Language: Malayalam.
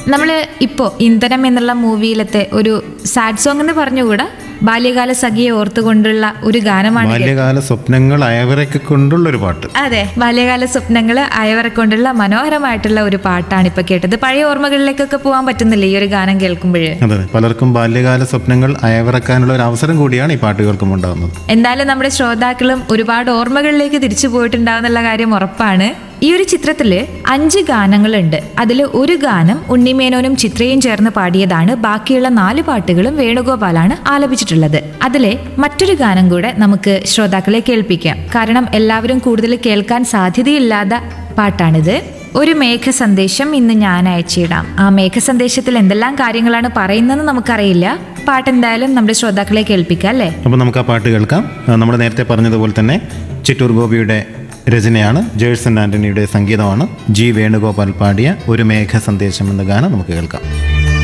നമ്മൾ ഇപ്പോൾ ഇന്ധനം എന്നുള്ള മൂവിയിലത്തെ ഒരു സാഡ് സോങ് എന്ന് പറഞ്ഞുകൂടാ ബാല്യകാല സഖിയെ ഓർത്തുകൊണ്ടുള്ള ഒരു ഗാനമാണ് ബാല്യകാല സ്വപ്നങ്ങൾ അയവരൊക്കെ കൊണ്ടുള്ളൊരു പാട്ട് അതെ ബാല്യകാല സ്വപ്നങ്ങൾ അയവരെ കൊണ്ടുള്ള മനോഹരമായിട്ടുള്ള ഒരു പാട്ടാണ് ഇപ്പൊ കേട്ടത് പഴയ ഓർമ്മകളിലേക്കൊക്കെ പോകാൻ പറ്റുന്നില്ലേ ഈ ഒരു ഗാനം കേൾക്കുമ്പോൾ അതെ പലർക്കും ബാല്യകാല സ്വപ്നങ്ങൾ അയവിറക്കാനുള്ള ഒരു അവസരം കൂടിയാണ് ഈ പാട്ട് കേൾക്കുമ്പോൾ ഉണ്ടാകുന്നത് എന്തായാലും നമ്മുടെ ശ്രോതാക്കളും ഒരുപാട് ഓർമ്മകളിലേക്ക് തിരിച്ചു പോയിട്ടുണ്ടാവുന്നുള്ള കാര്യം ഉറപ്പാണ് ഈ ഒരു ചിത്രത്തില് അഞ്ച് ഗാനങ്ങളുണ്ട് അതിൽ ഒരു ഗാനം ഉണ്ണിമേനോനും ചിത്രയും ചേർന്ന് പാടിയതാണ് ബാക്കിയുള്ള നാല് പാട്ടുകളും വേണുഗോപാലാണ് ആലപിച്ചിട്ടുള്ളത് അതിലെ മറ്റൊരു ഗാനം കൂടെ നമുക്ക് ശ്രോതാക്കളെ കേൾപ്പിക്കാം കാരണം എല്ലാവരും കൂടുതൽ കേൾക്കാൻ സാധ്യതയില്ലാത്ത പാട്ടാണിത് ഒരു മേഘ സന്ദേശം ഇന്ന് ഞാൻ അയച്ചിടാം ആ മേഘ സന്ദേശത്തിൽ എന്തെല്ലാം കാര്യങ്ങളാണ് പറയുന്നതെന്ന് നമുക്കറിയില്ല പാട്ട് എന്തായാലും നമ്മുടെ ശ്രോതാക്കളെ കേൾപ്പിക്കാം അല്ലേ അപ്പോൾ നമുക്ക് ആ പാട്ട് കേൾക്കാം നമ്മൾ നേരത്തെ പറഞ്ഞതുപോലെ തന്നെ ചിറ്റൂർ ഗോപിയുടെ രചനയാണ് ജേഴ്സൺ ആന്റണിയുടെ സംഗീതമാണ് ജി വേണുഗോപാൽ പാടിയ ഒരു മേഘ സന്ദേശം എന്ന ഗാനം നമുക്ക് കേൾക്കാം